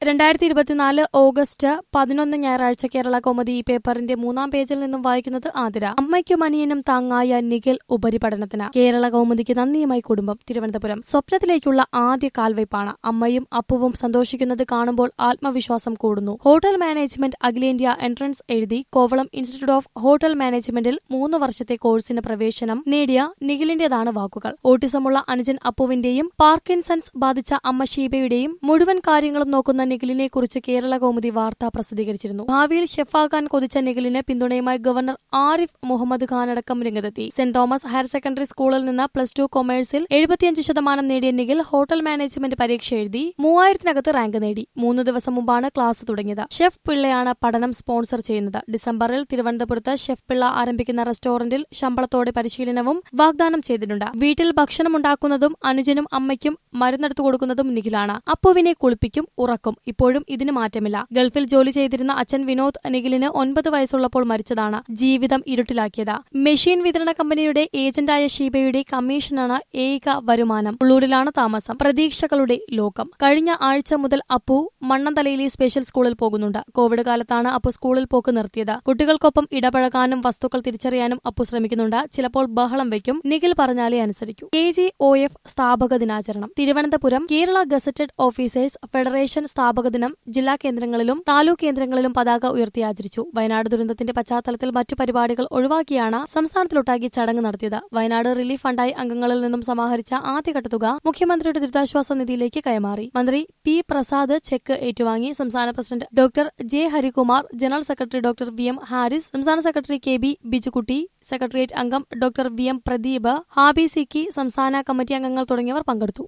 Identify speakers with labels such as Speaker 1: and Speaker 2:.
Speaker 1: രണ്ടായിരത്തി ഇരുപത്തിനാല് ഓഗസ്റ്റ് പതിനൊന്ന് ഞായറാഴ്ച കേരള കോമഡി ഈ പേപ്പറിന്റെ മൂന്നാം പേജിൽ നിന്നും വായിക്കുന്നത് ആതിര അമ്മയ്ക്കും അനിയനും താങ്ങായ നിഖിൽ ഉപരിപഠനത്തിന് കേരള കൗമുദിക്ക് നന്ദിയുമായി കുടുംബം തിരുവനന്തപുരം സ്വപ്നത്തിലേക്കുള്ള ആദ്യ കാൽവയ്പാണ് അമ്മയും അപ്പുവും സന്തോഷിക്കുന്നത് കാണുമ്പോൾ ആത്മവിശ്വാസം കൂടുന്നു ഹോട്ടൽ മാനേജ്മെന്റ് അഖിലേന്ത്യാ എൻട്രൻസ് എഴുതി കോവളം ഇൻസ്റ്റിറ്റ്യൂട്ട് ഓഫ് ഹോട്ടൽ മാനേജ്മെന്റിൽ മൂന്ന് വർഷത്തെ കോഴ്സിന് പ്രവേശനം നേടിയ നിഖിലിന്റേതാണ് വാക്കുകൾ ഓട്ടിസമുള്ള അനുജൻ അപ്പുവിന്റെയും പാർക്കിൻസൺസ് ബാധിച്ച അമ്മ ഷീബയുടെയും മുഴുവൻ കാര്യങ്ങളും നോക്കുന്ന നിഖിലിനെ കുറിച്ച് കേരള കൗമുദി വാർത്ത പ്രസിദ്ധീകരിച്ചിരുന്നു ഭാവിയിൽ ഷെഫാകാൻ കൊതിച്ച നിഖിലിന് പിന്തുണയുമായി ഗവർണർ ആരിഫ് മുഹമ്മദ് ഖാൻ അടക്കം രംഗത്തെത്തി സെന്റ് തോമസ് ഹയർ സെക്കൻഡറി സ്കൂളിൽ നിന്ന് പ്ലസ് ടു കൊമേഴ്സിൽ എഴുപത്തിയഞ്ച് ശതമാനം നേടിയ നിഖിൽ ഹോട്ടൽ മാനേജ്മെന്റ് പരീക്ഷ എഴുതി മൂവായിരത്തിനകത്ത് റാങ്ക് നേടി മൂന്ന് ദിവസം മുമ്പാണ് ക്ലാസ് തുടങ്ങിയത് ഷെഫ് പിള്ളയാണ് പഠനം സ്പോൺസർ ചെയ്യുന്നത് ഡിസംബറിൽ തിരുവനന്തപുരത്ത് ഷെഫ് പിള്ള ആരംഭിക്കുന്ന റെസ്റ്റോറന്റിൽ ശമ്പളത്തോടെ പരിശീലനവും വാഗ്ദാനം ചെയ്തിട്ടുണ്ട് വീട്ടിൽ ഭക്ഷണം ഉണ്ടാക്കുന്നതും അനുജനും അമ്മയ്ക്കും മരുന്നെടുത്തു കൊടുക്കുന്നതും നിഖിലാണ് അപ്പുവിനെ കുളിപ്പിക്കും ഉറക്കും ഇപ്പോഴും ഇതിന് മാറ്റമില്ല ഗൾഫിൽ ജോലി ചെയ്തിരുന്ന അച്ഛൻ വിനോദ് നിഖിലിന് ഒൻപത് വയസ്സുള്ളപ്പോൾ മരിച്ചതാണ് ജീവിതം ഇരുട്ടിലാക്കിയത് മെഷീൻ വിതരണ കമ്പനിയുടെ ഏജന്റായ ഷീബയുടെ കമ്മീഷനാണ് ഏക വരുമാനം ഉള്ളൂരിലാണ് താമസം പ്രതീക്ഷകളുടെ ലോകം കഴിഞ്ഞ ആഴ്ച മുതൽ അപ്പു മണ്ണന്തലയിലെ സ്പെഷ്യൽ സ്കൂളിൽ പോകുന്നുണ്ട് കോവിഡ് കാലത്താണ് അപ്പു സ്കൂളിൽ പോക്ക് നിർത്തിയത് കുട്ടികൾക്കൊപ്പം ഇടപഴകാനും വസ്തുക്കൾ തിരിച്ചറിയാനും അപ്പു ശ്രമിക്കുന്നുണ്ട് ചിലപ്പോൾ ബഹളം വയ്ക്കും നിഖിൽ പറഞ്ഞാലേ അനുസരിക്കൂ കെ ജി ഒ എഫ് സ്ഥാപക ദിനാചരണം Thiruvananthapuram Kerala gazetted officers federation സ്ഥാപക ദിനം ജില്ലാ കേന്ദ്രങ്ങളിലും താലൂക്ക് കേന്ദ്രങ്ങളിലും പതാക ഉയർത്തി ആചരിച്ചു വയനാട് ദുരന്തത്തിന്റെ പശ്ചാത്തലത്തിൽ മറ്റു പരിപാടികൾ ഒഴിവാക്കിയാണ് സംസ്ഥാനത്തിലൊട്ടാക്കി ചടങ്ങ് നടത്തിയത് വയനാട് റിലീഫ് ഫണ്ടായി അംഗങ്ങളിൽ നിന്നും സമാഹരിച്ച ആദ്യഘട്ട തുക മുഖ്യമന്ത്രിയുടെ ദുരിതാശ്വാസ നിധിയിലേക്ക് കൈമാറി മന്ത്രി പി പ്രസാദ് ചെക്ക് ഏറ്റുവാങ്ങി സംസ്ഥാന president doctor J Harikumar general secretary doctor V M Haris സംസ്ഥാന സെക്രട്ടറി കെ ബി ബിജുകുട്ടി സെക്രട്ടേറിയറ്റ് അംഗം ഡോക്ടർ വി എം പ്രദീപ് ഹാബി സിക്കി സംസ്ഥാന കമ്മിറ്റി അംഗങ്ങൾ തുടങ്ങിയവർ പങ്കെടുത്തു